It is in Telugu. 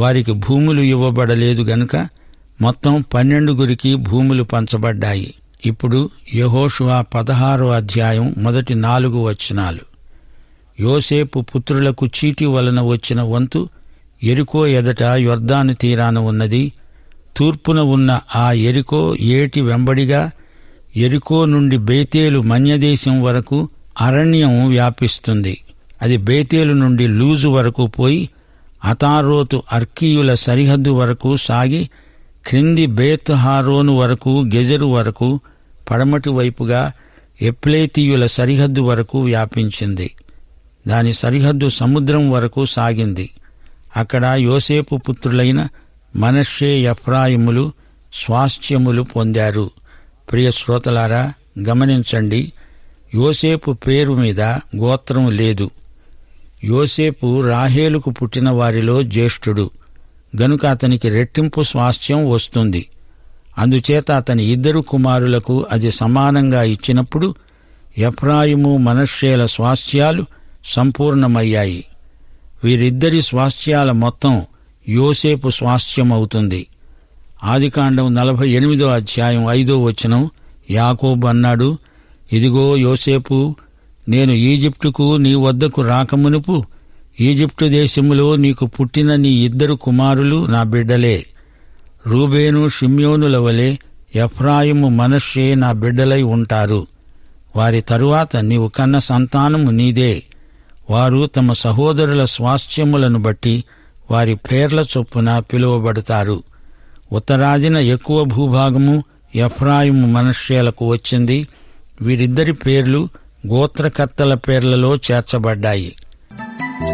వారికి భూములు ఇవ్వబడలేదు గనుక మొత్తం పన్నెండుగురికి భూములు పంచబడ్డాయి ఇప్పుడు యహోషువా పదహారో అధ్యాయం మొదటి నాలుగు వచనాలు యోసేపు పుత్రులకు చీటి వలన వచ్చిన వంతు ఎరుకో ఎదట యొర్దాను తీరాన ఉన్నది తూర్పున ఉన్న ఆ ఎరుకో ఏటి వెంబడిగా ఎరుకో నుండి బేతేలు మన్యదేశం వరకు అరణ్యం వ్యాపిస్తుంది అది బేతేలు నుండి లూజు వరకు పోయి అతారోతు అర్కీయుల సరిహద్దు వరకు సాగి క్రింది బేత్హారోను వరకు గెజరు వరకు పడమటి వైపుగా ఎప్లేతీయుల సరిహద్దు వరకు వ్యాపించింది దాని సరిహద్దు సముద్రం వరకు సాగింది అక్కడ యోసేపు పుత్రులైన మనషే ఎఫ్రాయిములు స్వాస్థ్యములు పొందారు ప్రియ శ్రోతలారా గమనించండి యోసేపు పేరు మీద గోత్రం లేదు యోసేపు రాహేలుకు పుట్టిన వారిలో జ్యేష్ఠుడు గనుక అతనికి రెట్టింపు స్వాస్థ్యం వస్తుంది అందుచేత అతని ఇద్దరు కుమారులకు అది సమానంగా ఇచ్చినప్పుడు ఎఫ్రాయిము మనశ్శేల స్వాస్థ్యాలు సంపూర్ణమయ్యాయి వీరిద్దరి స్వాస్థ్యాల మొత్తం యోసేపు స్వాస్థ్యమవుతుంది ఆదికాండం నలభై ఎనిమిదో అధ్యాయం ఐదో వచనం యాకోబు అన్నాడు ఇదిగో యోసేపు నేను ఈజిప్టుకు నీ వద్దకు రాకమునుపు ఈజిప్టు దేశములో నీకు పుట్టిన నీ ఇద్దరు కుమారులు నా బిడ్డలే రూబేను షిమ్యోనుల వలె ఎఫ్రాయిము మనషే నా బిడ్డలై ఉంటారు వారి తరువాత నీవు కన్న సంతానము నీదే వారు తమ సహోదరుల స్వాస్థ్యములను బట్టి వారి పేర్ల చొప్పున పిలువబడతారు ఉత్తరాదిన ఎక్కువ భూభాగము ఎఫ్రాయిము మనష్యేలకు వచ్చింది వీరిద్దరి పేర్లు గోత్రకర్తల పేర్లలో చేర్చబడ్డాయి